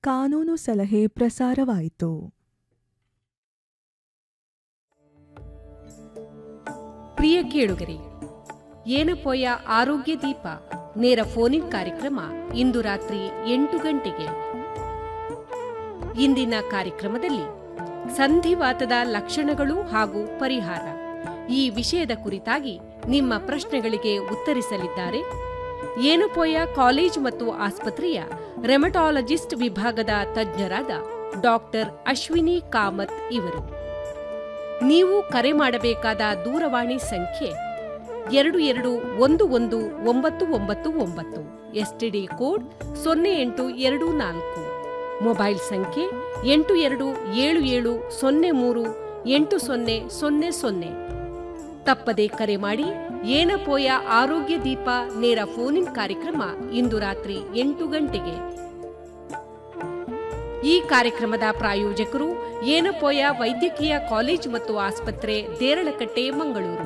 ಕಾನೂನು ಸಲಹೆ ಪ್ರಸಾರವಾಯಿತು ಪ್ರಿಯ ಕೇಳುಗರೆ ಏನಪೋಯ ಆರೋಗ್ಯ ದೀಪ ನೇರ ಫೋನಿನ್ ಕಾರ್ಯಕ್ರಮ ಇಂದು ರಾತ್ರಿ ಎಂಟು ಗಂಟೆಗೆ ಇಂದಿನ ಕಾರ್ಯಕ್ರಮದಲ್ಲಿ ಸಂಧಿವಾತದ ಲಕ್ಷಣಗಳು ಹಾಗೂ ಪರಿಹಾರ ಈ ವಿಷಯದ ಕುರಿತಾಗಿ ನಿಮ್ಮ ಪ್ರಶ್ನೆಗಳಿಗೆ ಉತ್ತರಿಸಲಿದ್ದಾರೆ ಏನಪೋಯ ಕಾಲೇಜ್ ಮತ್ತು ಆಸ್ಪತ್ರೆಯ ರೆಮಟಾಲಜಿಸ್ಟ್ ವಿಭಾಗದ ತಜ್ಞರಾದ ಡಾಕ್ಟರ್ ಅಶ್ವಿನಿ ಕಾಮತ್ ಇವರು ನೀವು ಕರೆ ಮಾಡಬೇಕಾದ ದೂರವಾಣಿ ಸಂಖ್ಯೆ ಎರಡು ಎರಡು ಒಂದು ಒಂದು ಒಂಬತ್ತು ಒಂಬತ್ತು ಒಂಬತ್ತು ಎಸ್ಟಿಡಿ ಕೋಡ್ ಸೊನ್ನೆ ಎಂಟು ಎರಡು ನಾಲ್ಕು ಮೊಬೈಲ್ ಸಂಖ್ಯೆ ಎಂಟು ಎರಡು ಏಳು ಏಳು ಸೊನ್ನೆ ಮೂರು ಎಂಟು ಸೊನ್ನೆ ಸೊನ್ನೆ ಸೊನ್ನೆ ತಪ್ಪದೆ ಕರೆ ಮಾಡಿ ಏನಪೋಯ ಆರೋಗ್ಯ ದೀಪ ನೇರ ಫೋನಿನ್ ಕಾರ್ಯಕ್ರಮ ಇಂದು ರಾತ್ರಿ ಎಂಟು ಗಂಟೆಗೆ ಈ ಕಾರ್ಯಕ್ರಮದ ಪ್ರಾಯೋಜಕರು ಏನಪೋಯ ವೈದ್ಯಕೀಯ ಕಾಲೇಜು ಮತ್ತು ಆಸ್ಪತ್ರೆ ದೇರಳಕಟ್ಟೆ ಮಂಗಳೂರು